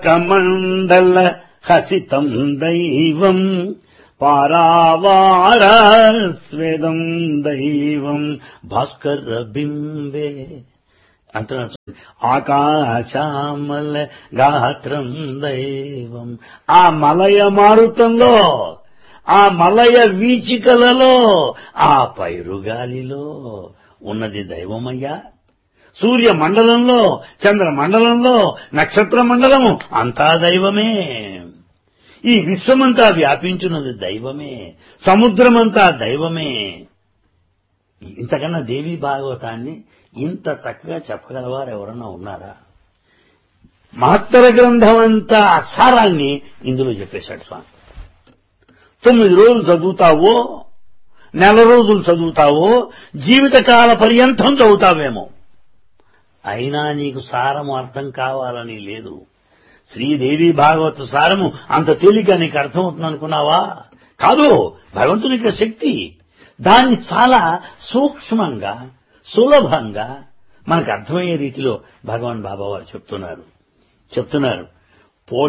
కమండల హసితం దైవం పారావార స్వేదం దైవం భాస్కర బింబే అంటున్నారు చూడండి. ఆకాశామల గాత్రం దైవం ఆ మలయ మారుతంలో ఆ మలయ వీచికలలో ఆ పైరుగాలిలో ఉన్నది దైవమయ్యా సూర్య మండలంలో చంద్ర మండలంలో నక్షత్ర మండలము అంతా దైవమే ఈ విశ్వమంతా వ్యాపించున్నది దైవమే సముద్రమంతా దైవమే ఇంతకన్నా దేవి భాగవతాన్ని ఇంత చక్కగా చెప్పగలవారు ఎవరన్నా ఉన్నారా మహత్తర గ్రంథం అంతా సారాన్ని ఇందులో చెప్పేశాడు స్వామి తొమ్మిది రోజులు చదువుతావో నెల రోజులు చదువుతావో జీవితకాల పర్యంతం చదువుతావేమో అయినా నీకు సారము అర్థం కావాలని లేదు శ్రీదేవి భాగవత సారము అంత తేలిక నీకు అర్థమవుతుంది అనుకున్నావా కాదు భగవంతుని యొక్క శక్తి దాన్ని చాలా సూక్ష్మంగా సులభంగా మనకు అర్థమయ్యే రీతిలో భగవాన్ బాబా వారు చెప్తున్నారు చెప్తున్నారు